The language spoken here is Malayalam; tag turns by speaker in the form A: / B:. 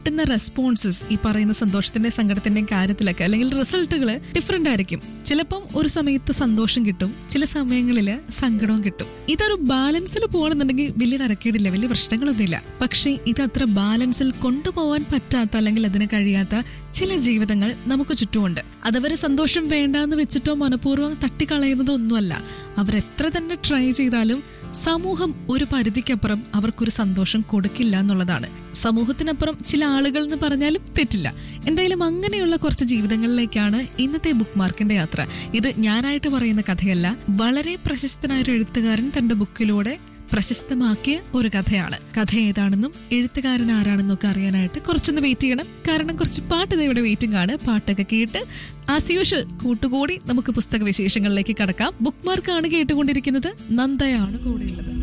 A: കിട്ടുന്ന റെസ്പോൺസസ് ഈ പറയുന്ന സന്തോഷത്തിന്റെ സങ്കടത്തിന്റെയും കാര്യത്തിലൊക്കെ അല്ലെങ്കിൽ റിസൾട്ടുകൾ ഡിഫറെന്റ് ആയിരിക്കും ചിലപ്പം ഒരു സമയത്ത് സന്തോഷം കിട്ടും ചില സമയങ്ങളിൽ സങ്കടവും കിട്ടും ഇതൊരു ബാലൻസിൽ പോകണമെന്നുണ്ടെങ്കിൽ വലിയ തരക്കേടില്ല വലിയ പ്രശ്നങ്ങളൊന്നുമില്ല പക്ഷേ ഇത് അത്ര ബാലൻസിൽ കൊണ്ടുപോകാൻ പറ്റാത്ത അല്ലെങ്കിൽ അതിന് കഴിയാത്ത ചില ജീവിതങ്ങൾ നമുക്ക് ചുറ്റുമുണ്ട് അതവര് സന്തോഷം വേണ്ടാന്ന് വെച്ചിട്ടോ മനഃപൂർവ്വം തട്ടിക്കളയുന്നതോ ഒന്നുമല്ല അവരെത്ര തന്നെ ട്രൈ ചെയ്താലും സമൂഹം ഒരു പരിധിക്കപ്പുറം അവർക്കൊരു സന്തോഷം കൊടുക്കില്ല എന്നുള്ളതാണ് സമൂഹത്തിനപ്പുറം ചില ആളുകൾ എന്ന് പറഞ്ഞാലും തെറ്റില്ല എന്തായാലും അങ്ങനെയുള്ള കുറച്ച് ജീവിതങ്ങളിലേക്കാണ് ഇന്നത്തെ ബുക്ക് മാർക്കിന്റെ യാത്ര ഇത് ഞാനായിട്ട് പറയുന്ന കഥയല്ല വളരെ പ്രശസ്തനായ ഒരു എഴുത്തുകാരൻ തന്റെ ബുക്കിലൂടെ പ്രശസ്തമാക്കിയ ഒരു കഥയാണ് കഥ ഏതാണെന്നും എഴുത്തുകാരൻ ആരാണെന്നും ഒക്കെ അറിയാനായിട്ട് കുറച്ചൊന്ന് വെയിറ്റ് ചെയ്യണം കാരണം കുറച്ച് പാട്ട് ദേ ഇവിടെ വെയിറ്റിംഗ് ആണ് പാട്ടൊക്കെ കേട്ട് ആസ് യൂഷ്വൽ കൂട്ടുകൂടി നമുക്ക് പുസ്തക വിശേഷങ്ങളിലേക്ക് കടക്കാം ബുക്ക് മാർക്കാണ് കേട്ടുകൊണ്ടിരിക്കുന്നത് നന്ദയാണ് കൂടെയുള്ളത്